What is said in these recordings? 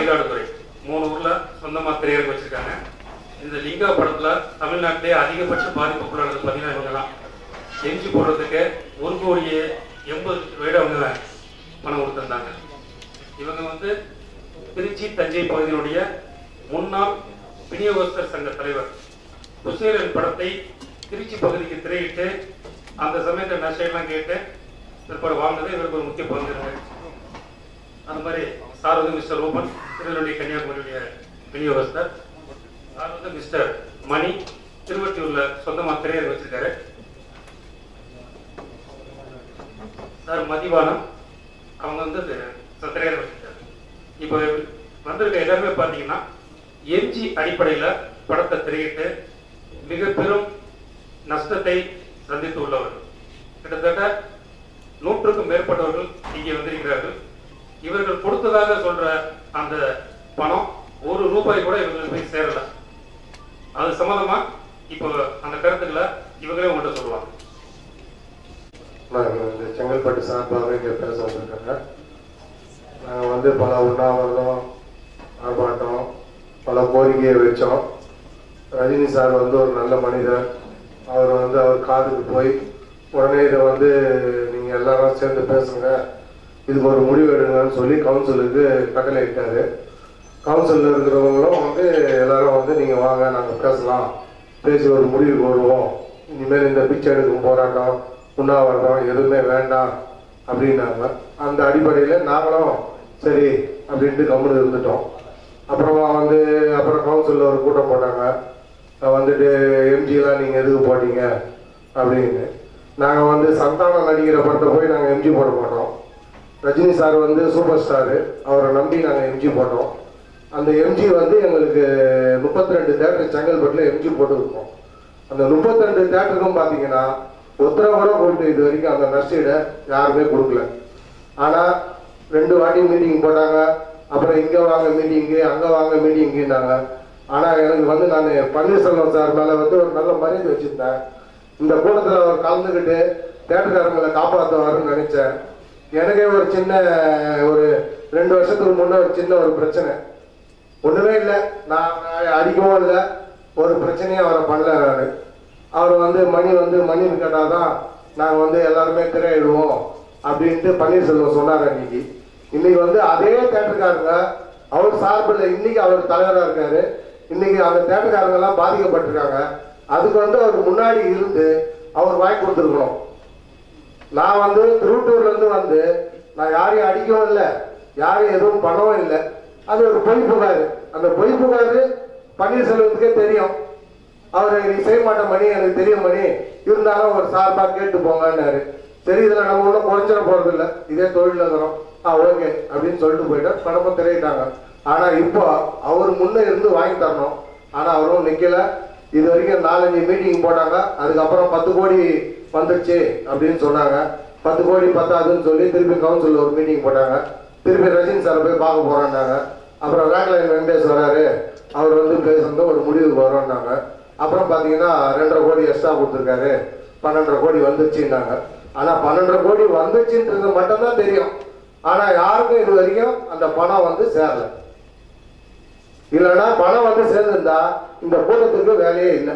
மயிலாடுதுறை மூணு ஊர்ல சொந்தமா திரையரங்கு வச்சிருக்காங்க இந்த லிங்கா படத்துல தமிழ்நாட்டிலே அதிகபட்ச பாதிப்புக்குள்ளானது பார்த்தீங்கன்னா இவங்க தான் எஞ்சி போடுறதுக்கு ஒரு கோடியே எண்பது வீடு அவங்க பணம் கொடுத்திருந்தாங்க இவங்க வந்து திருச்சி தஞ்சை பகுதியினுடைய முன்னாள் விநியோகஸ்தர் சங்க தலைவர் குசேலன் படத்தை திருச்சி பகுதிக்கு திரையிட்டு அந்த சமயத்தில் நஷ்டம் கேட்டு பிற்பாடு வாங்கினது இவருக்கு ஒரு முக்கிய பங்கு இருக்கு அந்த மாதிரி சார் வந்து மிஸ்டர் ரூபன் திருநெல்வேலி கன்னியாகுமரியுடைய விநியோகஸ்தர் சார் வந்து மிஸ்டர் மணி திருவட்டியூர்ல சொந்தமா திரையரங்கு வச்சிருக்காரு சார் மதிவானம் அவங்க வந்து தி- திரையரங்கு வச்சிருக்காரு இப்போ வந்திருக்க எல்லாருமே பார்த்தீங்கன்னா எம்ஜி அடிப்படையில் படத்தை திரையிட்டு மிக பெரும் நஷ்டத்தை சந்தித்து உள்ளவர் கிட்டத்தட்ட நூற்றுக்கும் மேற்பட்டவர்கள் இங்கே வந்திருக்கிறார்கள் இவர்கள் கொடுத்ததாக சொல்ற அந்த பணம் ஒரு ரூபாய் கூட இவங்களுக்கு போய் சேரல அது சம்பந்தமா இப்போ அந்த கருத்துக்களை இவங்களே உங்கள்கிட்ட சொல்லுவாங்க நாங்கள் இந்த செங்கல்பட்டு சார்பாக இங்கே பேச வந்திருக்காங்க நாங்கள் வந்து பல உண்ணாவிரதம் ஆர்ப்பாட்டம் பல கோரிக்கையை வச்சோம் ரஜினி சார் வந்து ஒரு நல்ல மனிதர் அவர் வந்து அவர் காதுக்கு போய் உடனே இதை வந்து நீங்கள் எல்லாரும் சேர்ந்து பேசுங்க இதுக்கு ஒரு முடிவு எடுங்கன்னு சொல்லி கவுன்சிலுக்கு கட்டளை இட்டாரு கவுன்சிலில் இருக்கிறவங்களும் வந்து எல்லாரும் வந்து நீங்கள் வாங்க நாங்கள் பேசலாம் பேசி ஒரு முடிவுக்கு வருவோம் இனிமேல் இந்த பிச்சை எடுக்கும் போராட்டம் உண்ணாவிரதம் எதுவுமே வேண்டாம் அப்படின்னாங்க அந்த அடிப்படையில் நாங்களும் சரி அப்படின்ட்டு கம்முன்னு இருந்துட்டோம் அப்புறமா வந்து அப்புறம் கவுன்சிலில் ஒரு கூட்டம் போட்டாங்க அஹ் வந்துட்டு எம்ஜிலாம் நீங்கள் எதுக்கு போட்டீங்க அப்படின்னு நாங்கள் வந்து சந்தானம் நடிக்கிற படத்தை போய் நாங்கள் எம்ஜி போட மாட்டோம் ரஜினி சார் வந்து சூப்பர் ஸ்டாரு அவரை நம்பி நாங்கள் எம்ஜி போட்டோம் அந்த எம்ஜி வந்து எங்களுக்கு முப்பத்தி ரெண்டு தேட்டர் செங்கல்பட்டில் எம்ஜி போட்டுருக்கோம் அந்த முப்பத்தி ரெண்டு தேட்டருக்கும் பார்த்தீங்கன்னா ஒருத்தரை கூட கூப்பிட்டு இது வரைக்கும் அந்த நஷ்டீடை யாருமே கொடுக்கல ஆனால் ரெண்டு வாட்டி மீட்டிங் போட்டாங்க அப்புறம் இங்கே வாங்க மீட்டிங்கு அங்கே வாங்க மீட்டிங்குன்னாங்க ஆனால் எனக்கு வந்து நான் பன்னீர்செல்வம் சார் மேலே வந்து ஒரு நல்ல மரியாதை வச்சுருந்தேன் இந்த கூட்டத்தில் அவர் கலந்துக்கிட்டு தேட்டர்காரங்களை காப்பாற்றுவாருன்னு நினைச்சேன் எனக்கே ஒரு சின்ன ஒரு ரெண்டு வருஷத்துக்கு முன்னே ஒரு சின்ன ஒரு பிரச்சனை ஒண்ணுமே இல்லை நான் நான் அடிக்கவும் இல்லை ஒரு பிரச்சனையும் அவரை பண்ணல நான் அவர் வந்து மணி வந்து மணி கேட்டாதான் நாங்கள் வந்து எல்லாருமே திரையிடுவோம் அப்படின்ட்டு பன்னீர்செல்வம் சொன்னார் அன்னைக்கு இன்னைக்கு வந்து அதே தேட்டருக்காரங்க அவர் சார்பில் இன்னைக்கு அவர் தலைவராக இருக்காரு இன்னைக்கு அந்த தேட்டருக்காரங்க எல்லாம் பாதிக்கப்பட்டிருக்காங்க அதுக்கு வந்து அவருக்கு முன்னாடி இருந்து அவர் வாங்கி கொடுத்துருக்கணும் நான் வந்து திருவட்டூர்ல இருந்து வந்து நான் யாரையும் அடிக்கவும் இல்லை யாரையும் எதுவும் பண்ணவும் இல்லை அது ஒரு பொய் புகார் அந்த பொய் புகார் பன்னீர்செல்வத்துக்கே தெரியும் அவர் நீ செய்ய மாட்ட மணி எனக்கு தெரியும் மணி இருந்தாலும் ஒரு சார்பா கேட்டு போங்கன்னாரு சரி இதுல நம்ம ஒன்றும் குறைஞ்சிட போறது இல்லை இதே தொழில் இருக்கிறோம் ஆ ஓகே அப்படின்னு சொல்லிட்டு போயிட்டு படமும் திரையிட்டாங்க ஆனா இப்போ அவர் முன்னே இருந்து வாங்கி தரணும் ஆனா அவரும் நிக்கல இது வரைக்கும் நாலஞ்சு மீட்டிங் போட்டாங்க அதுக்கப்புறம் பத்து கோடி வந்துருச்சு அப்படின்னு சொன்னாங்க பத்து கோடி பத்தாதுன்னு சொல்லி திருப்பி கவுன்சில் ஒரு மீட்டிங் போட்டாங்க திருப்பி ரஜினி சாரை போய் பார்க்க போறோம்னாங்க அப்புறம் ரேக்லைன் வெங்கடேஷ் வராரு அவர் வந்து பேசுறது ஒரு முடிவுக்கு வரோம்னாங்க அப்புறம் பார்த்தீங்கன்னா ரெண்டரை கோடி எக்ஸ்ட்ரா கொடுத்துருக்காரு பன்னெண்டரை கோடி வந்துருச்சுன்னாங்க ஆனா பன்னெண்டரை கோடி வந்துச்சுன்றது மட்டும்தான் தெரியும் ஆனா யாருக்கும் இது வரைக்கும் அந்த பணம் வந்து சேரல இல்லைன்னா பணம் வந்து சேர்ந்திருந்தா இந்த கூட்டத்துக்கு வேலையே இல்லை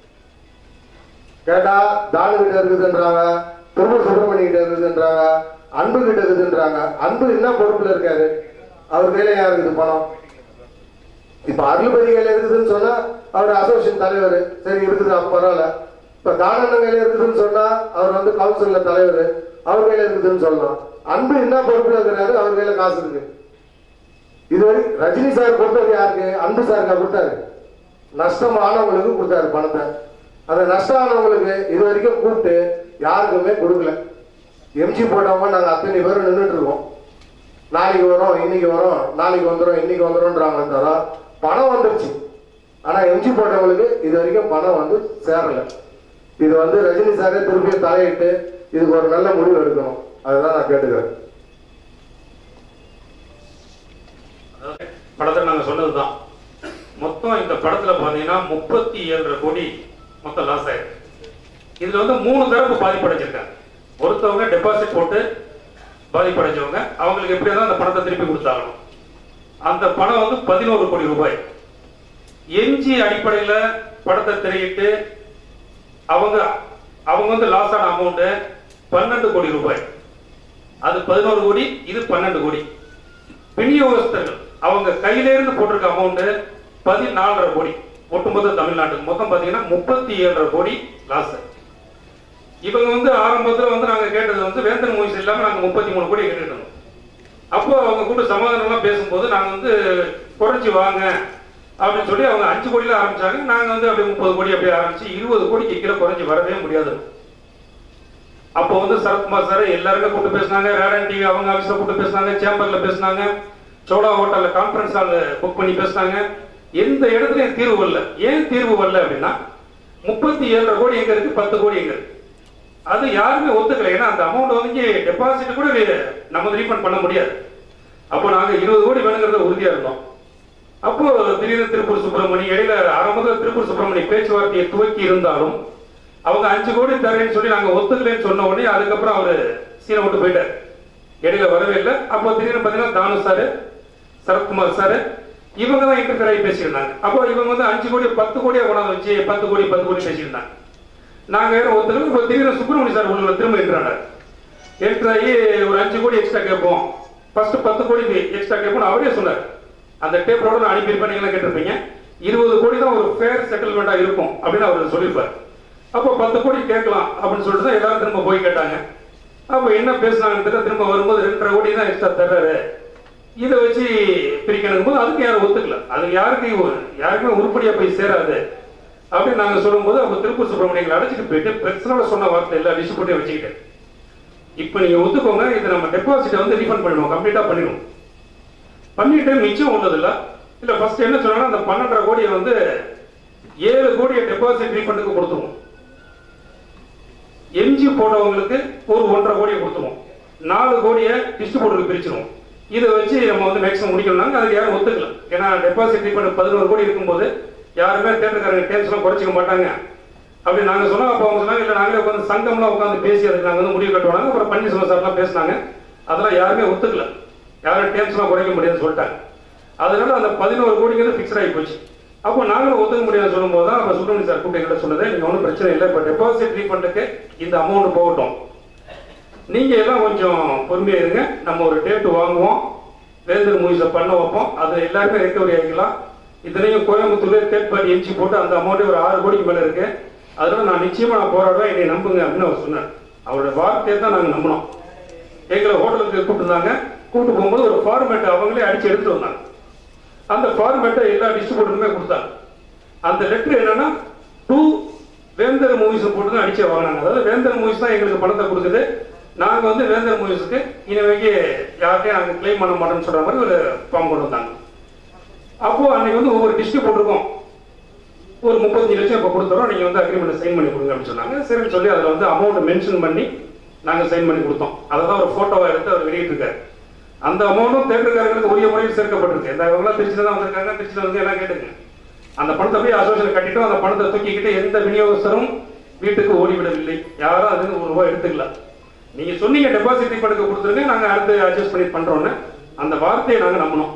கேட்டா தானு கிட்ட இருக்குதுன்றாங்க திரும்ப சுப்பிரமணிய கிட்ட இருக்குதுன்றாங்க அன்பு கிட்ட இருக்குதுன்றாங்க அன்பு என்ன பொறுப்புல இருக்காரு அவர் கையில யார் இருக்குது பணம் இப்ப அருள்பதி கையில இருக்குதுன்னு சொன்னா அவர் அசோசியேஷன் தலைவர் சரி இருக்குது அப்ப பரவாயில்ல இப்ப தானண்ணன் கையில இருக்குதுன்னு சொன்னா அவர் வந்து கவுன்சில்ல தலைவர் அவர் கையில இருக்குதுன்னு சொல்லலாம் அன்பு என்ன பொறுப்புல இருக்கிறாரு அவர் கையில காசு இருக்கு இதுவரை ரஜினி சார் கொடுத்தது யாருக்கு அன்பு சாருக்கா கொடுத்தாரு நஷ்டம் ஆனவங்களுக்கு கொடுத்தாரு பணத்தை அந்த நஷ்டம் ஆனவங்களுக்கு இது வரைக்கும் கூப்பிட்டு யாருக்குமே கொடுக்கல எம்ஜி போட்டவங்க நாங்க அத்தனை பேரும் நின்றுட்டு இருக்கோம் நாளைக்கு வரோம் இன்னைக்கு வரோம் நாளைக்கு வந்துடும் இன்னைக்கு வந்துடும்ன்றாங்க தவிர பணம் வந்துருச்சு ஆனா எம்ஜி போட்டவங்களுக்கு இது வரைக்கும் பணம் வந்து சேரல இது வந்து ரஜினி சாரே திருப்பி தலையிட்டு இதுக்கு ஒரு நல்ல முடிவு எடுக்கணும் அதுதான் நான் கேட்டுக்கிறேன் அதாவது படத்துல நாங்க சொன்னதுதான் மொத்தம் இந்த படத்துல பாத்தீங்கன்னா முப்பத்தி ஏழரை கோடி மொத்தம் லாஸ் ஆயிருக்கு இதுல வந்து மூணு தரப்பு பாதிப்படைஞ்சிருக்காங்க ஒருத்தவங்க டெபாசிட் போட்டு பாதிப்படைஞ்சவங்க அவங்களுக்கு எப்படி இருந்தாலும் அந்த பணத்தை திருப்பி கொடுத்தாகணும் அந்த பணம் வந்து பதினோரு கோடி ரூபாய் எஞ்சி அடிப்படையில படத்தை திரையிட்டு அவங்க அவங்க வந்து லாஸ் ஆன அமௌண்ட் பன்னெண்டு கோடி ரூபாய் அது பதினோரு கோடி இது பன்னெண்டு கோடி விநியோகஸ்தர்கள் அவங்க கையில இருந்து போட்டிருக்க அமௌண்ட் பதினாலரை கோடி ஒட்டுமொத்த தமிழ்நாட்டுக்கு மொத்தம் பாத்தீங்கன்னா முப்பத்தி ஏழரை கோடி லாஸ் இவங்க வந்து ஆரம்பத்துல வந்து நாங்க கேட்டது வந்து வேந்தன் மூவிஸ் இல்லாம நாங்க முப்பத்தி மூணு கோடி கேட்டுட்டு இருந்தோம் அப்போ அவங்க கூட சமாதானம்லாம் பேசும்போது நாங்க வந்து குறைச்சி வாங்க அப்படின்னு சொல்லி அவங்க அஞ்சு கோடியில ஆரம்பிச்சாங்க நாங்க வந்து அப்படியே முப்பது கோடி அப்படியே ஆரம்பிச்சு இருபது கோடிக்கு கீழே குறைஞ்சி வரவே முடியாது அப்போ வந்து சரத்குமார் சார் எல்லாருமே கூட்டு பேசினாங்க ரேடன் டிவி அவங்க ஆஃபீஸில் கூட்டு பேசினாங்க சேம்பர்ல பேசினாங்க சோடா ஹோட்டல்ல கான்ஃபரன்ஸ் ஹால் புக் பண்ணி பேசினாங்க எந்த இடத்துலயும் தீர்வு வரல ஏன் தீர்வு வரல அப்படின்னா முப்பத்தி ஏழரை கோடி எங்க இருக்கு பத்து கோடி எங்க இருக்கு அது யாருமே ஒத்துக்கல ஏன்னா அந்த அமௌண்ட் வந்து டெபாசிட் கூட நம்ம ரீஃபண்ட் பண்ண முடியாது அப்போ நாங்க இருபது கோடி வேணுங்கிறத உறுதியா இருந்தோம் அப்போ திடீர்னு திருப்பூர் சுப்பிரமணி இடையில ஆரம்பத்தில் திருப்பூர் சுப்பிரமணி பேச்சுவார்த்தையை துவக்கி இருந்தாலும் அவங்க அஞ்சு கோடி தரேன்னு சொல்லி நாங்க ஒத்துக்கலைன்னு சொன்ன உடனே அதுக்கப்புறம் அவரு சீனை விட்டு போயிட்டார் இடையில வரவே இல்லை அப்போ திடீர்னு பாத்தீங்கன்னா தானு சாரு சரத்குமார் சாரு இவங்க தான் இன்டர்ஃபியர் ஆகி பேசியிருந்தாங்க அப்போ இவங்க வந்து அஞ்சு கோடி பத்து கோடியா கொண்டாந்து வச்சு பத்து கோடி பத்து கோடி பேசியிருந்தாங்க நாங்க வேற ஒருத்தருக்கு இப்போ திடீர்னு சுப்பிரமணிய சார் உள்ள திரும்ப என்ட்ராங்க என்ட்ரு ஆகி ஒரு அஞ்சு கோடி எக்ஸ்ட்ரா கேட்போம் ஃபர்ஸ்ட் பத்து கோடி எக்ஸ்ட்ரா கேட்போம் அவரே சொன்னார் அந்த டேப்பரோட நான் அனுப்பியிருப்பேன் நீங்களும் கேட்டிருப்பீங்க இருபது கோடி தான் ஒரு ஃபேர் செட்டில்மெண்டா இருக்கும் அப்படின்னு அவர் சொல்லியிருப்பார் அப்போ பத்து கோடி கேட்கலாம் அப்படின்னு சொல்லிட்டு தான் எல்லாரும் திரும்ப போய் கேட்டாங்க அப்போ என்ன பேசுனாங்கன்னு தெரியல திரும்ப வரும்போது ரெண்டரை கோடி தான் எக்ஸ்ட்ரா தர்றாரு இதை வச்சு பிரிக்கணும் போது அதுக்கு யாரும் ஒத்துக்கல அது யாருக்கு யாருக்குமே உருப்படியா போய் சேராது அப்படின்னு நாங்க சொல்லும்போது அப்ப திருப்பூர் சுப்பிரமணியங்களை அழைச்சிட்டு போயிட்டு பிரச்சனோட சொன்ன வார்த்தை எல்லா டிஸ்ட்ரிபியூட்டையும் வச்சுக்கிட்டேன் இப்போ நீங்க ஒத்துக்கோங்க இது நம்ம டெபாசிட்டை வந்து ரீஃபண்ட் பண்ணிடுவோம் கம்ப்ளீட்டா பண்ணிடுவோம் பண்ணிட்டு மிச்சம் உள்ளது இல்ல இல்ல ஃபர்ஸ்ட் என்ன சொன்னாங்கன்னா அந்த பன்னெண்டரை கோடியை வந்து ஏழு கோடியை டெபாசிட் ரீஃபண்டுக்கு கொடுத்துருவோம் எம்ஜி போட்டவங்களுக்கு ஒரு ஒன்றரை கோடியை கொடுத்துருவோம் நாலு கோடியை டிஸ்ட்ரிபியூட்டருக்கு பிரிச்சிருவோம் இதை வச்சு நம்ம வந்து மேக்ஸிமம் முடிக்கணும்னாங்க அதுக்கு யாரும் ஒத்துக்கல ஏன்னா டெபாசிட் ரீஃபண்ட் பதினோரு கோடி இருக்கும்போது யாருமே தேட்டருக்காரங்க டேன்ஸ்லாம் குறைச்சிக்க மாட்டாங்க அப்படி நாங்க சொன்னோம் அப்போ அவங்க சொன்னாங்க இல்லை நாங்களே உட்காந்து சங்கம்லாம் உட்காந்து பேசி அதுக்கு நாங்கள் வந்து முடிவு கட்டுவாங்க அப்புறம் பன்னீர்செல்வம் சார்லாம் பேசினாங்க அதெல்லாம் யாருமே ஒத்துக்கல யாரும் டேன்ஸ்லாம் குறைக்க முடியாதுன்னு சொல்லிட்டாங்க அதனால அந்த பதினோரு கோடிங்கிறது ஃபிக்ஸ் ஆகி போச்சு அப்போ நாங்களும் ஒத்துக்க முடியாதுன்னு சொல்லும்போது தான் அப்போ சுப்பிரமணிய சார் கூப்பிட்டு எங்கிட்ட சொன்னது நீங்கள் ஒன்றும் பிரச்சனை இல்லை இப்போ டெபாசிட் ரீஃபண்டுக்கு இந்த அமௌண்ட் போகட்டும் நீங்க எல்லாம் கொஞ்சம் பொறுமையா இருங்க நம்ம ஒரு டேட் வாங்குவோம் வேந்தர் மூவிஸை பண்ண வைப்போம் அது எல்லாருமே ரெக்கவரி ஆகிக்கலாம் இதுலயும் கோயம்புத்தூர்ல தேர்ட் பார்ட்டி எம்ஜி போட்டு அந்த அமௌண்ட் ஒரு ஆறு கோடிக்கு மேல இருக்கு அதனால நான் நிச்சயமா நான் போராடுவேன் என்னை நம்புங்க அப்படின்னு அவர் சொன்னார் அவரோட வார்த்தையை தான் நாங்க நம்பினோம் எங்களை ஹோட்டலுக்கு கூப்பிட்டுருந்தாங்க கூப்பிட்டு போகும்போது ஒரு ஃபார்மேட் அவங்களே அடிச்சு எடுத்துட்டு வந்தாங்க அந்த ஃபார்மேட்டை எல்லா டிஸ்ட்ரிபியூட்டருமே கொடுத்தாங்க அந்த லெட்டர் என்னன்னா டூ வேந்தர் மூவிஸ் போட்டு தான் அடிச்சே வாங்கினாங்க அதாவது வேந்தர் மூவிஸ் தான் எங்களுக்கு பணத்தை கொடுக்குது நாங்க வந்து வேந்தர் மூவிஸ்க்கு இனிமேக்கு யார்கிட்டயும் நாங்க கிளைம் பண்ண மாட்டோம்னு சொல்ற மாதிரி ஒரு ஃபார்ம் கொண்டு வந்தாங்க அப்போ அன்னைக்கு வந்து ஒவ்வொரு டிஸ்ட்ரிபியூட்டருக்கும் ஒரு முப்பத்தஞ்சு லட்சம் இப்போ கொடுத்துறோம் நீங்க வந்து அக்ரிமெண்ட் சைன் பண்ணி கொடுங்க அப்படின்னு சொன்னாங்க சரின்னு சொல்லி அதுல வந்து அமௌண்ட் மென்ஷன் பண்ணி நாங்க சைன் பண்ணி கொடுத்தோம் அதை தான் ஒரு போட்டோவை எடுத்து அவர் வெளியிட்டிருக்காரு அந்த அமௌண்ட்டும் தேட்டருக்காரங்களுக்கு உரிய முறையில் சேர்க்கப்பட்டிருக்கு இந்த இவங்களாம் திருச்சியில தான் வந்திருக்காங்க திருச்சியில வந்து எல்லாம் கேட்டுங்க அந்த பணத்தை போய் அசோசியேஷன் கட்டிட்டோம் அந்த பணத்தை தூக்கிக்கிட்டு எந்த விநியோகஸ்தரும் வீட்டுக்கு ஓடிவிடவில்லை யாரும் அதுல இருந்து ஒரு ரூபாய் எடுத்துக்கல நீங்க சொன்னீங்க டெபாசிட் ரீஃபண்டுக்கு கொடுத்துருங்க நாங்க அடுத்து அட்ஜஸ்ட் பண்ணி பண்றோம்னு அந்த வார்த்தையை நாங்க நம்பினோம்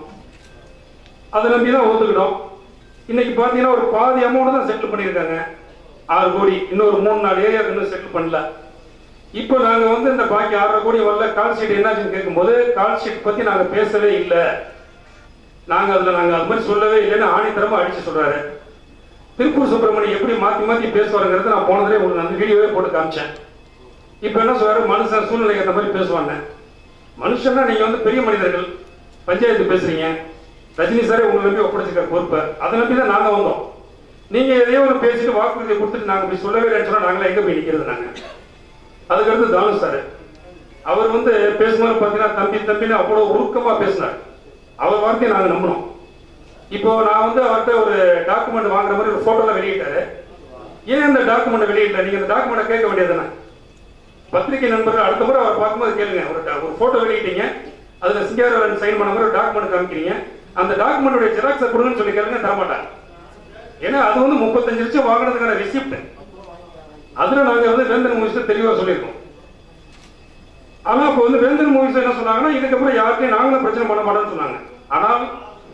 அதை நம்பி தான் ஒத்துக்கிட்டோம் இன்னைக்கு பாத்தீங்கன்னா ஒரு பாதி அமௌண்ட் தான் செட்டில் பண்ணியிருக்காங்க ஆறு கோடி இன்னொரு மூணு நாலு ஏரியாவுக்கு இன்னும் செட்டில் பண்ணல இப்போ நாங்க வந்து இந்த பாக்கி ஆறரை கோடி வரல கால் ஷீட் என்னாச்சுன்னு கேட்கும்போது கால் ஷீட் பத்தி நாங்க பேசவே இல்லை நாங்க அதுல நாங்க அது மாதிரி சொல்லவே இல்லைன்னு ஆணித்தரமா அடிச்சு சொல்றாரு திருப்பூர் சுப்பிரமணியம் எப்படி மாத்தி மாத்தி பேசுவாருங்கிறத நான் போனதுலேயே உங்களுக்கு அந்த வீடியோவே போட்டு காமிச்சேன் இப்ப என்ன சொல்றாரு மனுஷன் சூழ்நிலை ஏற்ற மாதிரி பேசுவாங்க மனுஷன்னா நீங்க வந்து பெரிய மனிதர்கள் பஞ்சாயத்து பேசுறீங்க ரஜினி சாரே உங்களை நம்பி ஒப்படைச்சிருக்க பொறுப்பை அதை நம்பி தான் நாங்க வந்தோம் நீங்க எதையோ ஒரு பேசிட்டு வாக்குறுதியை கொடுத்துட்டு நாங்க இப்படி சொல்லவே இல்லைன்னு சொன்னா நாங்களே எங்க போய் நிக்கிறது நாங்க அதுக்கடுத்து தானு சார் அவர் வந்து பேசும்போது பாத்தீங்கன்னா தம்பி தம்பின்னு அவ்வளவு உருக்கமா பேசினார் அவர் வார்த்தையை நாங்க நம்பினோம் இப்போ நான் வந்து அவர்கிட்ட ஒரு டாக்குமெண்ட் வாங்குற மாதிரி ஒரு போட்டோல வெளியிட்டாரு ஏன் இந்த டாக்குமெண்ட் வெளியிடல நீங்க இந்த டாக்குமெண்ட் கேட்க வேண்டியதுதானே பத்திரிகை நண்பர்கள் அடுத்த முறை அவர் பார்க்கும்போது கேளுங்க ஒரு ட- ஒரு போட்டோ வெளியிட்டீங்க அதுல சிங்காரவன் சைன் பண்ண மாதிரி ஒரு டாக்குமெண்ட் காமிக்கிறீங்க அந்த டாக்குமெண்டோட ஜெராக்ஸை கொடுங்கன்னு சொல்லி கேளுங்க தரமாட்டாங்க ஏன்னா அது வந்து முப்பத்தஞ்சு லட்சம் வாங்கினதுக்கான ரெசிப்ட் அதுல நாங்க வந்து வேந்தன் மூவிஸ் தெளிவா சொல்லியிருக்கோம் ஆனா இப்ப வந்து வேந்தன் மூவிஸ் என்ன சொன்னாங்கன்னா இதுக்கப்புறம் யார்கிட்டயும் நாங்களும் பிரச்சனை பண்ண மாட்டோம்னு சொன்னாங்க ஆனால்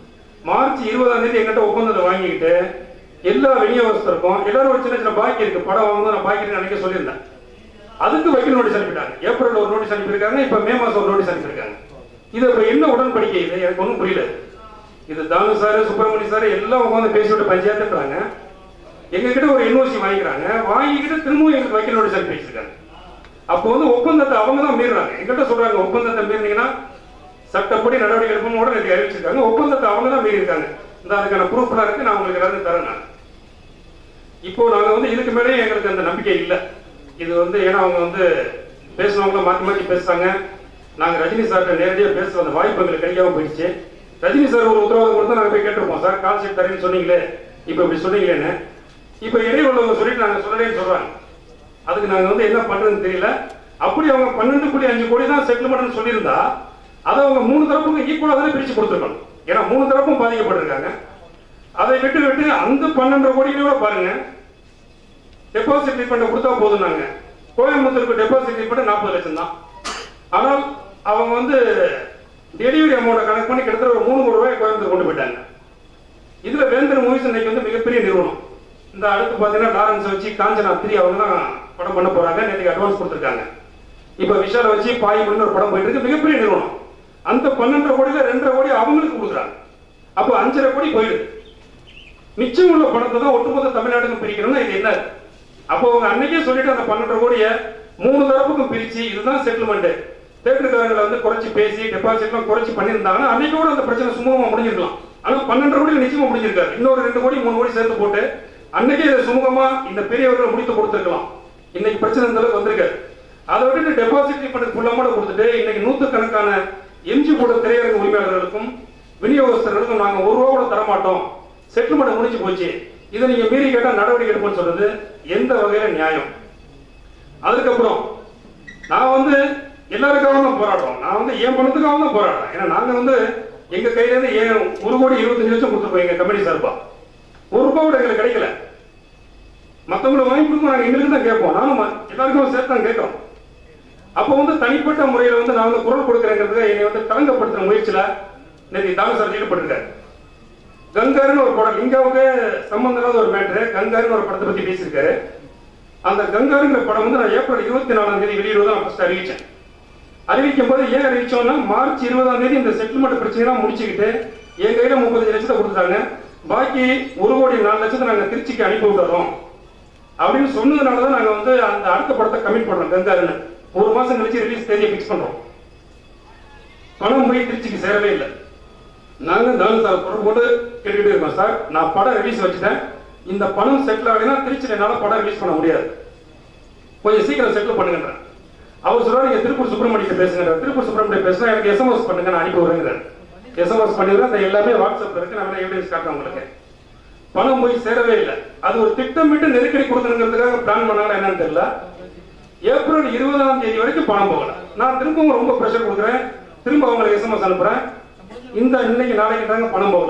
மார்ச் இருபதாம் தேதி எங்கிட்ட ஒப்பந்தத்தை வாங்கிக்கிட்டு எல்லா விநியோகஸ்தருக்கும் எல்லாரும் ஒரு சின்ன சின்ன பாக்கி இருக்கு படம் வாங்கும்போது நான் பாக்கி இருக்கு அன்னைக்கே சொல்லியிருந்தேன் அதுக்கு வக்கீல் நோட்டீஸ் அனுப்பிட்டாங்க ஏப்ரல் ஒரு நோட்டீஸ் அனுப்பியிருக்காங்க இப்ப மே மாசம் ஒரு நோட்டீஸ் அனுப்பியிருக்காங்க இது இப்ப என்ன உடன்படிக்கை இது எனக்கு ஒன்றும் புரியல இது தானு சார் சுப்பிரமணிய சார் எல்லாம் உட்காந்து பேசிவிட்டு பஞ்சாயத்துன்றாங்க எங்க கிட்ட ஒரு என்ஓசி வாங்கிக்கிறாங்க வாங்கிக்கிட்டு திரும்பவும் எங்களுக்கு வக்கீல் நோட்டீஸ் அனுப்பி வச்சிருக்காங்க அப்போ வந்து ஒப்பந்தத்தை அவங்க தான் மீறுறாங்க எங்கிட்ட சொல்றாங்க ஒப்பந்தத்தை மீறினீங்கன்னா சட்டப்படி நடவடிக்கை எடுப்போம் கூட எனக்கு அறிவிச்சிருக்காங்க ஒப்பந்தத்தை அவங்க தான் மீறியிருக்காங்க இந்த அதுக்கான ப்ரூஃப்லாம் இருக்கு நான் உங்களுக்கு எல்லாரும் தரேன் நான் இப்போ நாங்க வந்து இதுக்கு மேலே எங்களுக்கு அந்த நம்பிக்கை இல்லை இது வந்து ஏன்னா அவங்க வந்து பேசுனவங்கள மாத்தி மாத்தி பேசுறாங்க நாங்க ரஜினி சார்கிட்ட நேரடியா பேசுற அந்த வாய்ப்பு எங்களுக்கு கிடைக்காம போயிடுச்சு ரஜினி சார் ஒரு உத்தரவாதம் கொடுத்தா நாங்க போய் கேட்டிருப்போம் சார் கால் ஷீட் தரேன்னு சொன்னீங்களே இப்போ இப்படி சொன்னீங்களேன்னு இப்போ இடையில உள்ளவங்க சொல்லிட்டு நாங்க சொல்லலேன்னு சொல்றாங்க அதுக்கு நாங்க வந்து என்ன பண்றதுன்னு தெரியல அப்படி அவங்க பன்னெண்டு புள்ளி அஞ்சு கோடி தான் செட்டில்மெண்ட் சொல்லியிருந்தா அதை அவங்க மூணு தரப்புக்கும் ஈக்குவலா தானே பிரிச்சு கொடுத்துருக்கணும் ஏன்னா மூணு தரப்பும் பாதிக்கப்பட்டிருக்காங்க அதை விட்டு விட்டு அந்த பன்னெண்டு கோடிகளோட பாருங்க டெபாசிட் ரீஃபண்ட் கொடுத்தா போதும் நாங்க கோயம்புத்தூருக்கு டெபாசிட் ரீஃபண்ட் நாற்பது லட்சம் தான் ஆனால் அவங்க வந்து டெலிவரி அமௌண்ட்டை கணக்கு பண்ணி கிட்டத்தட்ட ஒரு மூணு கோடி ரூபாய் கோயம்புத்தூர் கொண்டு போயிட்டாங்க இதுல வேந்தர் மூவிஸ் இன்னைக்கு வந்து மிகப்பெரிய நிறுவனம் இந்த அடுத்து பாத்தீங்கன்னா லாரன்ஸ் வச்சு காஞ்சனா த்ரீ அவங்க தான் படம் பண்ண போறாங்க நேற்றுக்கு அட்வான்ஸ் கொடுத்துருக்காங்க இப்ப விஷால வச்சு பாய் பண்ணி ஒரு படம் போயிட்டு இருக்கு மிகப்பெரிய நிறுவனம் அந்த பன்னெண்டரை கோடியில ரெண்டரை கோடி அவங்களுக்கு கொடுக்குறாங்க அப்போ அஞ்சரை கோடி போயிடுது மிச்சம் உள்ள பணத்தை தான் ஒட்டுமொத்த தமிழ்நாட்டுக்கு பிரிக்கணும்னா இது என்ன அப்போ அவங்க அன்னைக்கே சொல்லிட்டு அந்த பன்னெண்டு கோடியை மூணு தரப்புக்கும் பிரிச்சு இதுதான் செட்டில்மெண்ட் தேட்டருக்காரங்களை வந்து குறைச்சு பேசி டெபாசிட்லாம் குறைச்சு பண்ணியிருந்தாங்கன்னா அன்னைக்கு கூட அந்த பிரச்சனை சுமூகமா முடிஞ்சிருக்கலாம் ஆனா பன்னெண்டு கோடி நிச்சயமா முடிஞ்சிருக்காரு இன்னொரு ரெண்டு கோடி மூணு கோடி சேர்த்து போட்டு அன்னைக்கே இதை சுமூகமா இந்த பெரியவர்கள் முடித்து கொடுத்துருக்கலாம் இன்னைக்கு பிரச்சனை இந்த அளவுக்கு வந்திருக்காரு அதை விட்டுட்டு டெபாசிட் பண்ண ஃபுல்லமோட கொடுத்துட்டு இன்னைக்கு நூத்துக்கணக்கான எம்ஜி போட திரையரங்க உரிமையாளர்களுக்கும் விநியோகஸ்தர்களுக்கும் நாங்க ஒரு ரூபா கூட தரமாட்டோம் செட்டில்மெண்ட் முடிஞ்சு போச்சு இதை நீங்க மீறி கேட்டா நடவடிக்கை எடுப்போம்னு சொல்றது எந்த வகையில நியாயம் அதுக்கப்புறம் நான் வந்து எல்லாருக்காக தான் போராடுறோம் நான் வந்து என் பணத்துக்காக தான் போராடுறேன் ஏன்னா நாங்க வந்து எங்க கையில இருந்து ஏன் ஒரு கோடி இருபத்தஞ்சு லட்சம் கொடுத்துருப்போம் எங்க கம்பெனி சார்பா ஒரு ரூபாய் கூட எங்களுக்கு கிடைக்கல மத்தவங்களை வாங்கி கொடுக்கும் நாங்க எங்களுக்கு தான் கேட்போம் நானும் ம- எல்லாருக்கும் சேர்த்து தான் கேட்கிறோம் அப்போ வந்து தனிப்பட்ட முறையில வந்து நான் வந்து குரல் கொடுக்குறேங்கிறதுக்கு என்னை வந்து கலங்கப்படுத்துற முயற்சியில நேற்று தாமஸ் சார் ஈடுபட்டிருக்காரு கங்காருன்னு ஒரு படம் லிங்காவுக்கு சம்பந்தம் இல்லாத ஒரு மேட்ரு கங்காருன்னு ஒரு படத்தை பத்தி பேசியிருக்காரு அந்த கங்காருங்கிற படம் வந்து நான் ஏப்ரல் இருபத்தி நாலாம் தேதி வெளியிடுவதை நான் ஃபர்ஸ்ட் அறிவிச்சேன் அறிவிக்கும் போது ஏன் அறிவிச்சோம்னா மார்ச் இருபதாம் தேதி இந்த செட்டில்மெண்ட் பிரச்சனைலாம் முடிச்சுக்கிட்டு என் கையில முப்பத்தஞ்சு லட்சத்தை கொடுத்துட்டாங்க பாக்கி ஒரு கோடி நாலு லட்சத்தை நாங்க திருச்சிக்கு அனுப்பி விட்டுறோம் அப்படின்னு சொன்னதுனால தான் நாங்க வந்து அந்த அடுத்த படத்தை கமிட் பண்றோம் கங்காருன்னு ஒரு மாசம் கழிச்சு ரிலீஸ் தேதியை ஃபிக்ஸ் பண்றோம் பணம் போய் திருச்சிக்கு சேரவே இல்லை நாங்க தானு சார் தொடர்பு கொண்டு கேட்டுக்கிட்டே இருக்கோம் சார் நான் படம் ரிலீஸ் வச்சுட்டேன் இந்த பணம் செட்டில் ஆகலைன்னா திருச்சியில் என்னால படம் ரிலீஸ் பண்ண முடியாது கொஞ்சம் சீக்கிரம் செட்டில் பண்ணுங்கன்றேன் அவர் சொல்றாரு நீங்க திருப்பூர் சுப்பிரமணியத்தை பேசுங்க திருப்பூர் சுப்பிரமணியம் பேசுனா எனக்கு எஸ்எம்எஸ் பண்ணுங்க நான் அனுப்பி விடுறேங்கிறார் எஸ்எம்எஸ் பண்ணிடுறேன் அது எல்லாமே வாட்ஸ்அப்ல இருக்கு நான் எவிடன்ஸ் காட்டுறேன் உங்களுக்கு பணம் போய் சேரவே இல்லை அது ஒரு திட்டமிட்டு நெருக்கடி கொடுக்கணுங்கிறதுக்காக பிளான் பண்ணாங்களா என்னன்னு தெரியல ஏப்ரல் இருபதாம் தேதி வரைக்கும் பணம் போகல நான் திரும்பவும் ரொம்ப ப்ரெஷர் கொடுக்குறேன் திரும்ப அவங்களுக்கு எஸ்எம்எஸ் அனுப்புறேன் இந்த இன்னைக்கு நாளைக்கு தாங்க பணம் போகல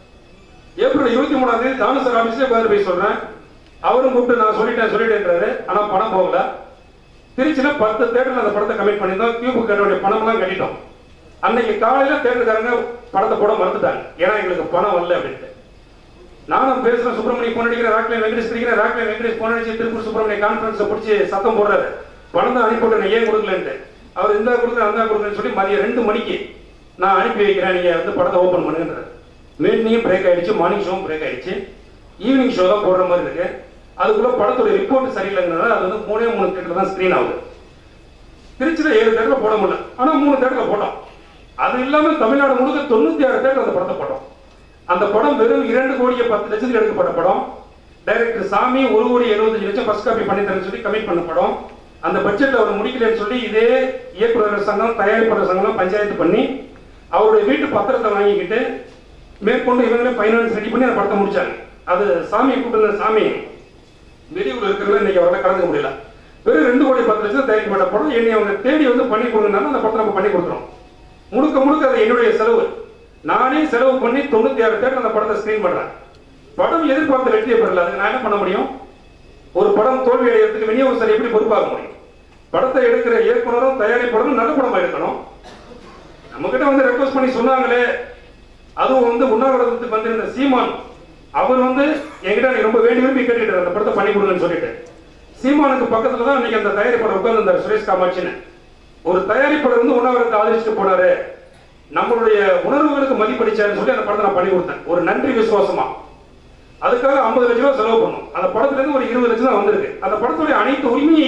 ஏப்ரல் இருபத்தி மூணாம் தேதி தானு சார் ஆபீஸ்ல உட்கார்ந்து போய் சொல்றேன் அவரும் கூப்பிட்டு நான் சொல்லிட்டேன் சொல்லிட்டேன்றாரு ஆனா பணம் போகல திருச்சியில பத்து தேட்டர்ல அந்த படத்தை கமிட் பண்ணியிருந்தோம் கியூபு கட்ட வேண்டிய பணம்லாம் கட்டிட்டோம் அன்னைக்கு காலையில தேட்டருக்காரங்க படத்தை போட மறந்துட்டாங்க ஏன்னா எங்களுக்கு பணம் வரல அப்படின்ட்டு நானும் பேசுறேன் சுப்பிரமணிய போன் அடிக்கிறேன் ராக்லே வெங்கடேஷ் அடிக்கிறேன் ராக்லே வெங்கடேஷ் போன் அடிச்சு திருப்பூர் சுப்பிரமணிய கான்ஃபரன்ஸ் பிடிச்சி சத்தம் போடுறாரு பணம் தான் அனுப்பி விட்டேன் ஏன் கொடுக்கலன்ட்டு அவர் இந்த கொடுக்குறேன் அந்த கொடுக்குறேன்னு சொல்லி மதியம் ரெண்டு மணிக்கு நான் அனுப்பி வைக்கிறேன் நீங்க வந்து படத்தை ஓபன் பண்ணுங்கன்றாரு மீட்டிங்கும் பிரேக் ஆயிடுச்சு மார்னிங் ஷோவும் பிரேக் ஆயிடுச்சு ஈவினிங் ஷோ தான் போடுற மாதிரி இருக்கு அதுக்குள்ள படத்தோட ரிப்போர்ட் சரியில்லைங்கிறனால அது வந்து மூணே மூணு தேட்டர் தான் ஸ்கிரீன் ஆகுது திருச்சியில ஏழு தேட்டர்ல போட முடியல ஆனா மூணு தேட்டர்ல போட்டோம் அது இல்லாம தமிழ்நாடு முழுக்க தொண்ணூத்தி ஆறு தேட்டர் அந்த படத்தை போட்டோம் அந்த படம் வெறும் இரண்டு கோடியே பத்து லட்சத்துக்கு எடுக்கப்பட்ட படம் டைரக்டர் சாமி ஒரு கோடி எழுபத்தஞ்சு லட்சம் ஃபர்ஸ்ட் காப்பி பண்ணி தரேன்னு சொல்லி கமிட் பண்ண படம் அந்த பட்ஜெட்ல அவர் முடிக்கலன்னு சொல்லி இதே இயக்குநர் சங்கம் தயாரிப்பாளர் சங்கம் பஞ்சாயத்து பண்ணி அவருடைய வீட்டு பத்திரத்தை வாங்கிக்கிட்டு மேற்கொண்டு இவங்களே ஃபைனான்ஸ் ரெடி பண்ணி அந்த படத்தை முடிச்சாங்க அது சாமி கூப்பிட்டு சாமி வெளியூர்ல இருக்கிறவங்க இன்னைக்கு அவரால் கலந்துக்க முடியல வெறும் ரெண்டு கோடி பத்து லட்சம் தயாரிக்கப்பட்ட படம் என்னை அவங்க தேடி வந்து பண்ணி கொடுங்கனாலும் அந்த படத்தை நம்ம பண்ணி கொடுத்துறோம் முழுக்க முழுக்க அது என்னுடைய செலவு நானே செலவு பண்ணி தொண்ணூத்தி ஆறு தேட்டர் அந்த படத்தை ஸ்கிரீன் பண்றேன் படம் எதிர்பார்த்த வெற்றியை பெறல அதுக்கு நான் என்ன பண்ண முடியும் ஒரு படம் தோல்வி அடைகிறதுக்கு விநியோகஸ்தர் எப்படி பொறுப்பாக முடியும் படத்தை எடுக்கிற இயக்குனரும் தயாரிப்பாளரும் நல்ல படமா எடுக்கணும் நம்ம கிட்ட வந்து ரெக்வஸ்ட் பண்ணி சொன்னாங்களே அதுவும் வந்து உண்ணாவிரதத்துக்கு வந்திருந்த சீமான் அவர் வந்து என்கிட்ட நீ ரொம்ப வேண்டி விரும்பி கேட்டுக்கிட்டார் அந்த படத்தை பண்ணி கொடுங்கன்னு சொல்லிட்டு சீமானுக்கு பக்கத்துல தான் இன்னைக்கு அந்த தயாரிப்பாளர் உட்கார்ந்து சுரேஷ் காமாட்சின்னு ஒரு தயாரிப்பாளர் வந்து உண்ணாவிரதத்தை ஆதரிச்சுட்டு போனாரு நம்மளுடைய உணர்வுகளுக்கு மதிப்பளிச்சாருன்னு சொல்லி அந்த படத்தை நான் பண்ணி கொடுத்தேன் ஒரு நன்றி விசுவாசமா அதுக்காக 50 லட்சம் ரூபாய் செலவு பண்ணோம் அந்த படத்துல இருந்து ஒரு இருபது லட்சம் தான் வந்திருக்கு அந்த படத்துடைய அனைத்து உரிமையை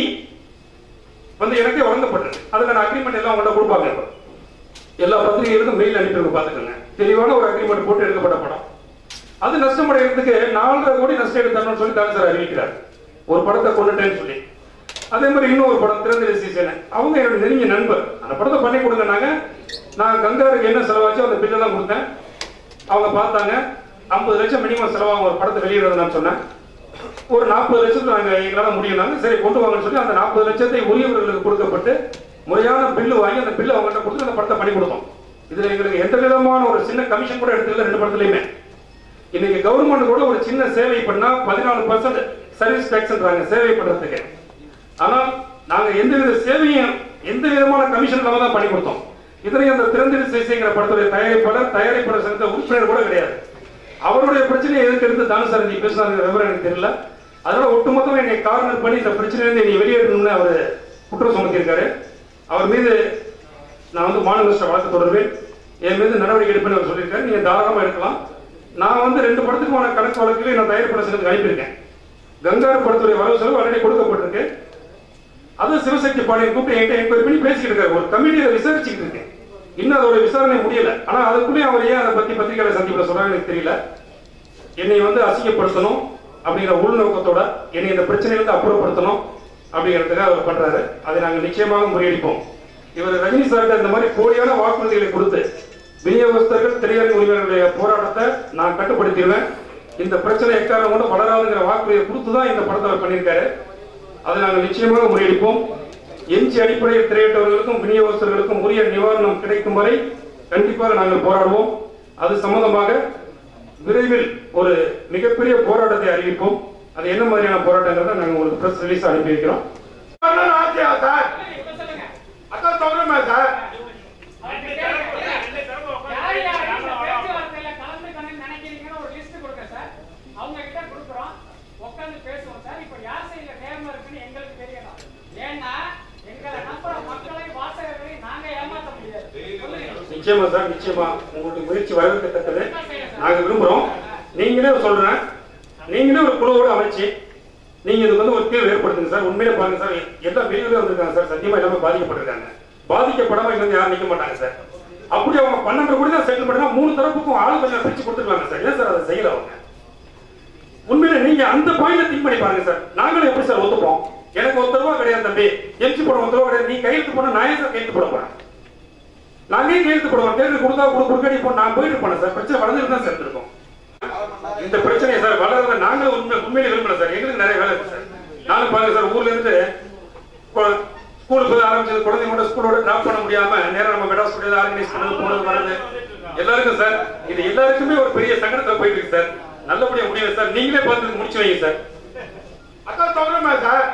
வந்து எனக்கே வழங்கப்பட்டிருக்கு அதுக்கான அக்ரிமெண்ட் எல்லாம் உங்கள்ட்ட கொடுப்பாங்க இப்ப. எல்லா பத்திரிகைகளுக்கும் மெயில் அனுப்பிடுங்க பாத்துக்கோங்க தெளிவான ஒரு அக்ரிமெண்ட் போட்டு எடுக்கப்பட்ட படம் அது நஷ்டமடைகிறதுக்கு நாலரை கோடி நஷ்டம் எடுத்தான்னு சொல்லி தான் சார் அறிவிக்கிறார் ஒரு படத்தை கொண்டுட்டேன்னு சொல்லி அதே மாதிரி இன்னொரு படம் திறந்த சீசன் அவங்க என்னோட நெருங்கிய நண்பர் அந்த படத்தை பண்ணி கொடுங்கனாங்க நான் கங்காருக்கு என்ன செலவாச்சோ அந்த பில்லெல்லாம் கொடுத்தேன் அவங்க பார்த்தாங்க ஐம்பது லட்சம் மினிமம் செலவாகும் ஒரு படத்தை வெளியிடுறது நான் சொன்னேன் ஒரு நாற்பது லட்சத்துல நாங்க எங்களால முடியும்னாங்க சரி கொண்டு வாங்கன்னு சொல்லி அந்த நாற்பது லட்சத்தை உரியவர்களுக்கு கொடுக்கப்பட்டு முறையான பில்லு வாங்கி அந்த பில்லு அவங்கள்ட்ட கொடுத்து அந்த படத்தை பண்ணி கொடுத்தோம் இதுல எங்களுக்கு எந்த விதமான ஒரு சின்ன கமிஷன் கூட எடுத்துக்கல ரெண்டு படத்துலயுமே இன்னைக்கு கவர்மெண்ட் கூட ஒரு சின்ன சேவை பண்ணா பதினாலு பர்சன்ட் சர்வீஸ் டேக்ஸ்ன்றாங்க சேவை பண்றதுக்கு ஆனால் நாங்க எந்த வித சேவையும் எந்த விதமான கமிஷன் இல்லாம தான் பண்ணி கொடுத்தோம் இதுல அந்த திறந்திரு சேசிங்கிற படத்துடைய தயாரிப்பாளர் தயாரிப்பாளர் சங்கத்த உறுப்பினர் கூட கிடையாது அவருடைய பிரச்சனையை எதுக்கு எடுத்து தானுசாரதி பேசினாங்க விவரம் எனக்கு தெரியல அதனால ஒட்டுமொத்தமா என்னை கார்னர் பண்ணி இந்த பிரச்சனையிலிருந்து என்னை வெளியேறணும்னு அவர் குற்றம் சுமத்தியிருக்காரு அவர் மீது நான் வந்து மாநில மினிஸ்டர் வழக்கு தொடர்வேன் என் மீது நடவடிக்கை எடுப்பேன்னு அவர் சொல்லியிருக்காரு நீங்க தாராளமா எடுக்கலாம் நான் வந்து ரெண்டு படத்துக்குமான கணக்கு வழக்குல நான் தயாரிப்பாளர் சங்கத்துக்கு அனுப்பியிருக்கேன் கங்காரு படத்துடைய வரவு செலவு ஆல்ரெடி கொடுக்கப்பட்டிருக்கு அது சிவசக்தி பாண்டியன் கூப்பிட்டு என்கிட்ட என்கொயரி பண்ணி பேசிக்கிட்டு இருக்காரு ஒரு கமிட்டியில விசாரிச்சுக்கிட்டு இருக்கேன் இன்னும் அதோட விசாரணை முடியல ஆனா அதுக்குள்ளேயே அவர் ஏன் அதை பத்தி பத்திரிகையாளர் சந்திப்புல சொல்றாங்க எனக்கு தெரியல என்னை வந்து அசிங்கப்படுத்தணும் அப்படிங்கிற உள்நோக்கத்தோட என்னை இந்த பிரச்சனையிலிருந்து அப்புறப்படுத்தணும் அப்படிங்கிறதுக்காக அவர் பண்றாரு அதை நாங்கள் நிச்சயமாக முறியடிப்போம் இவர் ரஜினி சார்கிட்ட இந்த மாதிரி போலியான வாக்குறுதிகளை கொடுத்து விநியோகஸ்தர்கள் திரையரங்கு உரிமையாளர்களுடைய போராட்டத்தை நான் கட்டுப்படுத்திடுவேன் இந்த பிரச்சனை எக்காரணம் கொண்டு வளராதுங்கிற வாக்குறுதியை கொடுத்து தான் இந்த படத்தை அவர் பண்ணியிருக்காரு அதை நாங்கள் நிச்சயமாக முறியடிப்போம் எஞ்சி அடிப்படையில் திரையிட்டவர்களுக்கும் விநியோகஸ்தர்களுக்கும் உரிய நிவாரணம் கிடைக்கும் வரை கண்டிப்பாக நாங்கள் போராடுவோம் அது சம்பந்தமாக விரைவில் ஒரு மிகப்பெரிய போராட்டத்தை அறிவிப்போம் அது என்ன மாதிரியான போராட்டங்கிறத நாங்கள் உங்களுக்கு பிரஸ் ரிலீஸ் அனுப்பி வைக்கிறோம் ஆசையா சார் அதான் சொல்றேன் சார் யார் யார் இந்த பேச்சுவார்த்தையில கலந்துக்கணும்னு நினைக்கிறீங்கன்னு ஒரு லிஸ்ட் கொடுங்க சார். அவங்க கிட்ட கொடுக்குறோம். உட்கார்ந்து பேசுவோம் சார். இப்ப யார் சைடுல நேர்மை இருக்குன்னு எங்களுக்கு தெரியணும். ஏன்னா, எங்களை நம்புற மக்களை, வாசகர்களை நாங்க ஏமாத்த முடியாது. சொல்லுங்க. நிச்சயமா சார் நிச்சயமா உங்களுக்கு முயற்சி வரவேற்கத்தக்கது நாங்க விரும்புறோம் நீங்களே சொல்றேன் நீங்களே ஒரு குழுவோட அமைச்சு நீங்க இதுக்கு வந்து ஒரு தீர்வு ஏற்படுத்துங்க சார் உண்மையிலே பாருங்க சார் எல்லா வெளியூர்ல வந்திருக்காங்க சார் சத்தியமா எல்லாமே பாதிக்கப்பட்டிருக்காங்க பாதிக்கப்படாம இங்க வந்து யாரும் நிக்க மாட்டாங்க சார் அப்படி அவங்க பன்னெண்டு கோடி தான் செட்டில் பண்ணா மூணு தரப்புக்கும் ஆளு கொஞ்சம் பிரிச்சு கொடுத்துருவாங்க சார் ஏன் சார் அதை செய்யல அவங்க உண்மையில நீங்க அந்த பாயிண்ட திங்க் பண்ணி பாருங்க சார் நாங்களும் எப்படி சார் ஒத்துப்போம் எனக்கு ஒத்த ரூபா கிடையாது தம்பி எம்சி போட ஒத்த ரூபா கிடையாது நீ கையெழுத்து போன நான் ஏன் சார் கையெழுத்து போட போறேன் நாங்களே கையெழுத்து போடுவோம் தேர்தல் கொடுத்தா கொடு குறுக்கடி போ நான் போயிட்டு போனேன் சார் பிரச்சனை வளர்ந்துட்டு தான் சார் இருக்கோம் இந்த பிரச்சனையை சார் வளர்றத நாங்களும் உண்மை உண்மையில விரும்பல சார் எங்களுக்கு நிறைய வேலை இருக்கு சார் நானும் பாருங்க சார் ஊர்ல இருந்து கொ- ஸ்கூலுக்கு போய் ஆரம்பிச்சது குழந்தைங்களோட ஸ்கூலோட டிராப் பண்ண முடியாம நேரா நம்ம மெட்ராஸ் ஸ்டூடியோ ஆர்கனைஸ் பண்ணது போனது வர்றது எல்லாருக்கும் சார் இது எல்லாருக்குமே ஒரு பெரிய சங்கடத்துல போயிட்டு இருக்கு சார் நல்லபடியா முடியும் சார் நீங்களே பார்த்து முடிச்சு வைங்க சார் அதான் சொல்றேன் சார்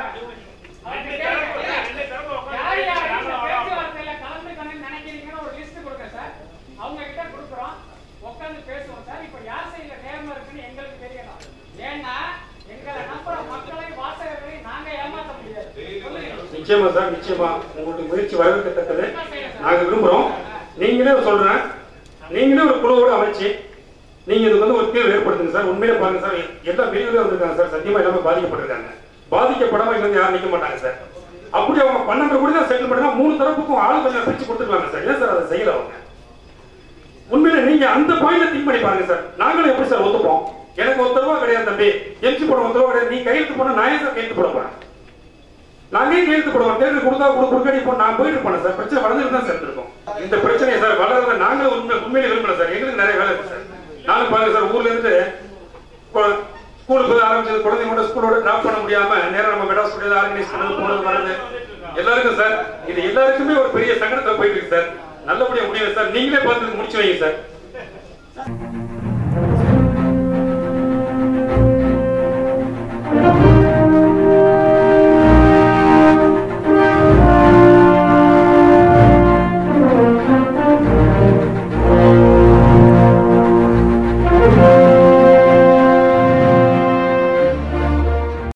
யார் யார் இந்த பேச்சுவார்த்தையில கலந்துக்கணும்னு நினைக்கிறீங்கன்னு ஒரு லிஸ்ட் கொடுங்க சார். அவங்க கிட்ட கொடுக்குறோம். உட்கார்ந்து பேசுவோம் சார். இப்ப யார் சைடுல நேர்மை இருக்குன்னு எங்களுக்கு தெரியணும். ஏன்னா, எங்களை நம்புற மக்களை, வாசகர்களை நாங்க ஏமாத்த முடியாது. சொல்லுங்க. நிச்சயமா சார் நிச்சயமா உங்களுக்கு முயற்சி வரவேற்கத்தக்கது நாங்க விரும்புறோம் நீங்களே சொல்றேன் நீங்களே ஒரு குழுவோட அமைச்சு நீங்க இதுக்கு வந்து ஒரு தீர்வு ஏற்படுத்துங்க சார் உண்மையிலே பாருங்க சார் எல்லா வெளியூர்ல வந்திருக்காங்க சார் சத்தியமா எல்லாமே பாதிக்கப்பட்டிருக்காங்க பாதிக்கப்படாம இங்க வந்து யாரும் நிக்க மாட்டாங்க சார் அப்படி அவங்க பன்னெண்டு கோடி தான் செட்டில் பண்ணா மூணு தரப்புக்கும் ஆளு கொஞ்சம் பிரிச்சு கொடுத்துருவாங்க சார் ஏன் சார் அதை செய்யல அவங்க உண்மையில நீங்க அந்த பாயிண்ட திங்க் பண்ணி பாருங்க சார் நாங்களும் எப்படி சார் ஒத்துப்போம் எனக்கு ஒத்த ரூபா கிடையாது தம்பி எம்சி போட ஒத்த ரூபா கிடையாது நீ கையெழுத்து போன நான் ஏன் சார் கையெழுத்து போட போறேன் நாங்களே கையெழுத்து போடுவோம் தேர்தல் கொடுத்தா கொடு குறுக்கடி போ நான் போயிட்டு போனேன் சார் பிரச்சனை வளர்ந்துட்டு தான் சார் இருக்கோம் இந்த பிரச்சனையை சார் வளர்றத நாங்களும் உண்மை உண்மையில விரும்பல சார் எங்களுக்கு நிறைய வேலை இருக்கு சார் நானும் பாருங்க சார் ஊர்ல இருந்து கொ- ஸ்கூலுக்கு போய் ஆரம்பிச்சது குழந்தைங்களோட ஸ்கூலோட டிராப் பண்ண முடியாம நேரா நம்ம மெட்ராஸ் ஸ்டூடியோ ஆர்கனைஸ் பண்ணது போனது வர்றது எல்லாருக்கும் சார் இது எல்லாருக்குமே ஒரு பெரிய சங்கடத்துல போயிட்டு இருக்கு சார் நல்லபடியா முடியும் சார் நீங்களே பார்த்து முடிச்சு வைங்க சார்